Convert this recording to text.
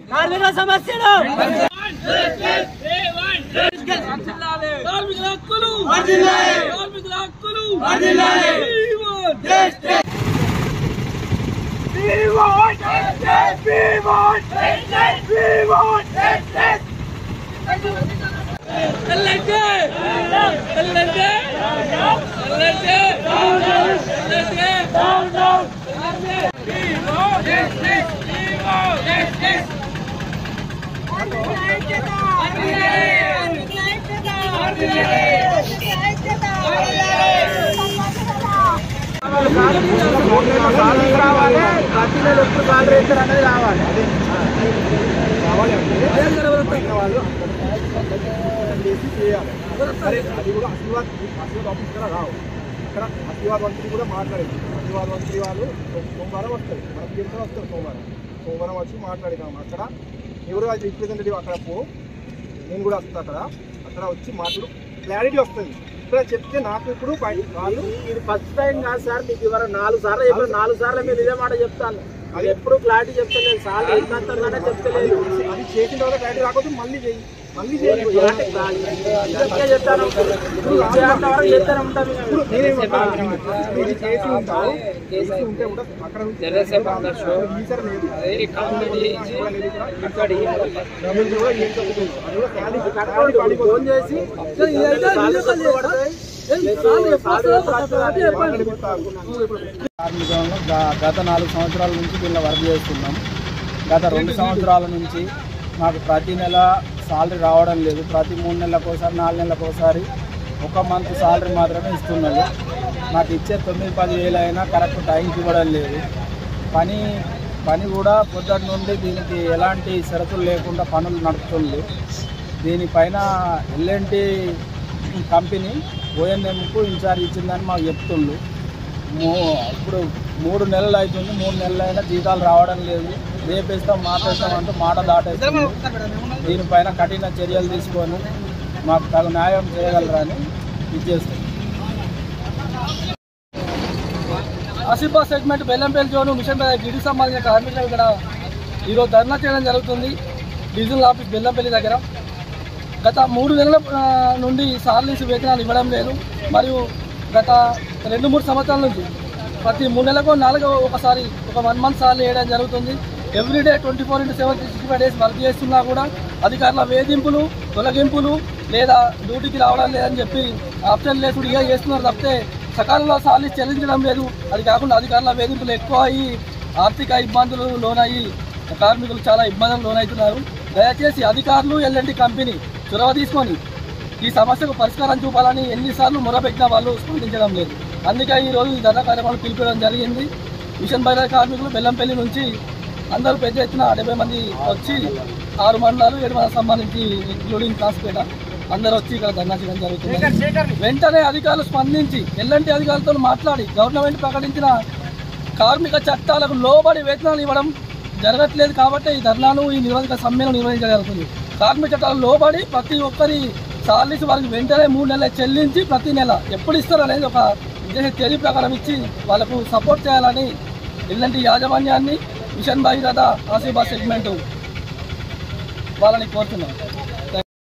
కార్మిక సమస్యలు కార్మికుల హక్కులు కార్మికుల హక్కులు ఎల్లంటే ఎల్లంటే ఎల్లంటే ఎల్లంటే రావాలి ప్రతి నెల ఎప్పుడు సాలరీ ఇస్తారు అనేది రావాలి చేసి చేయాలి సరే అది కూడా ఆశీర్వాద్ ఆశీర్వాద్ ఆఫీస్ కూడా రావు అక్కడ ఆశీర్వాద్ మంత్రి కూడా మాట్లాడింది ఆశీర్వాద్ మంత్రి వాళ్ళు సో- సోమవారం వస్తారు మనకి తెలిసిన వస్తారు సోమవారం సోమవారం వచ్చి మాట్లాడినాం అక్కడ ఎవరు అది రిప్రజెంటేటివ్ అక్కడ పో నేను కూడా వస్తా అక్కడ అక్కడ వచ్చి మాట్లాడు క్లారిటీ వస్తుంది ఇక్కడ చెప్తే నాకు ఇప్పుడు బయట వాళ్ళు ఇది ఫస్ట్ టైం కాదు సార్ మీకు ఇవాళ నాలుగు సార్లు చెప్పారు నాలుగు సార్లు మీరు ఇదే మాట చెప్తాను అది ఎప్పుడు క్లారిటీ చెప్తలేదు సార్లు ఎంత అంటారనే చెప్తలేదు అది చేసిన తర్వాత క్లారిటీ రాకపోతే మళ్ళీ చేయి మళ్ళీ చేయి ఇలాంటి ఇదే చెప్తాను ఇప్పుడు ఇచ్చేంత వరకు చేస్తూనే ఉంటాం ఇక. ఇప్పుడు నేనేమంటాను ఇది చేసి ఉంటావు చేసి ఉంటే కూడా అక్కడ నుంచి ఈసారి లేదు కూడా లేదు ఇక్కడ. మీరు కూడా ఏం చెప్తున్నారు? అది కూడా ఖాళీ ఖాళీ ఖాళీ ఫోన్ చేసి సార్లు తక్కువ పడతాయి. సార్లు ఎప్పుడు కార్మికంలో గ- గత నాలుగు సంవత్సరాల నుంచి దీనిలో వర్క్ చేస్తున్నాం గత రెండు సంవత్సరాల నుంచి మాకు ప్రతి నెల సాలరీ రావడం లేదు ప్రతి మూడు నెలలకు ఒకసారి నాలుగు నెలలకు ఒకసారి ఒక మంత్ సాలరీ మాత్రమే ఇస్తున్నారు నాకు ఇచ్చే తొమ్మిది పది వేలు అయినా కరెక్ట్ టైంకి ఇవ్వడం లేదు పని పని కూడా పొద్దుటి నుండి దీనికి ఎలాంటి షరతులు లేకుండా పనులు నడుపుతుంది దీనిపైన ఎల్ఎన్టీ కంపెనీ ఓఎన్ఎంకు ఇన్ఛార్జ్ ఇచ్చిందని మాకు చెప్తుండ్రు మూ ఇప్పుడు మూడు నెలలు అవుతుంది మూడు నెలలు అయినా జీతాలు రావడం లేదు రేపేస్తాం మాపేస్తాం అంటూ మాట దాటేస్తుంది దీనిపైన కఠిన చర్యలు తీసుకొని మాకు తగు న్యాయం చేయగలరని ఇచ్చేస్తాం Asifabad segment Bellampalli zone mission మీద గిడికి సంబంధించిన కార్మికులు ఇక్కడ ఈరోజు ధర్నా చేయడం జరుగుతుంది డివిజనల్ ఆఫీస్ బెల్లంపల్లి దగ్గర గత మూడు నెలల ఆ, నుండి సార్లీస్ వేతనాలు ఇవ్వడం లేదు మరియు గత రెండు మూడు సంవత్సరాల నుంచి ప్రతి మూడు నెలలకు నాలుగు ఒకసారి ఒక వన్ మంత్ సార్లు వేయడం జరుగుతుంది everyday twenty four into seven sixty five days work చేస్తున్నా కూడా అధికారుల వేధింపులు తొలగింపులు లేదా డ్యూటీకి రావడం లేదని చెప్పి ఆప్షన్ లేకుండా ఇక చేస్తున్నారు తప్పితే సకాలంలో సార్లు చెల్లించడం లేదు అది కాకుండా అధికారుల వేధింపులు ఎక్కువ అయ్యి ఆర్థిక ఇబ్బందులు లోనయ్యి కార్మికులు చాలా ఇబ్బందులు లోనవుతున్నారు దయచేసి అధికారులు ఎల్ఎన్టీ కంపెనీ చొరవ తీసుకొని ఈ సమస్యకు పరిష్కారం చూపాలని ఎన్నిసార్లు మొరపెట్టినా వాళ్ళు స్పందించడం లేదు అందుకే ఈ రోజు ఈ ధర్నా కార్యక్రమాలు పిలిపించడం జరిగింది మిషన్ బయట కార్మికులు బెల్లంపల్లి నుంచి అందరూ పెద్ద ఎత్తున డెబ్బై మంది వచ్చి ఆరు మండలాలు ఏడు మండలం సంబంధించి ఇంక్లూడింగ్ కాస్పేట అందరూ వచ్చి ఇక్కడ ధర్నా చేయడం జరుగుతుంది వెంటనే అధికారులు స్పందించి ఎల్లంటి అధికారులతో మాట్లాడి గవర్నమెంట్ ప్రకటించిన కార్మిక చట్టాలకు లోబడి వేతనాలు ఇవ్వడం జరగట్లేదు కాబట్టి ఈ ధర్నాను ఈ నిరోధక సమ్మెను నిర్వహించగలుగుతుంది కార్మిక చట్టాలకు లోబడి ప్రతి ఒక్కరి సాలీస్ వారికి వెంటనే మూడు నెలలు చెల్లించి ప్రతి నెల ఎప్పుడు ఇస్తారు అనేది ఒక విదేశీ తేదీ ప్రకారం ఇచ్చి వాళ్ళకు సపోర్ట్ చేయాలని ఇలాంటి యాజమాన్యాన్ని మిషన్ భగీరథ ఆసిఫాబాద్ సెగ్మెంట్ వాళ్ళని కోరుతున్నాను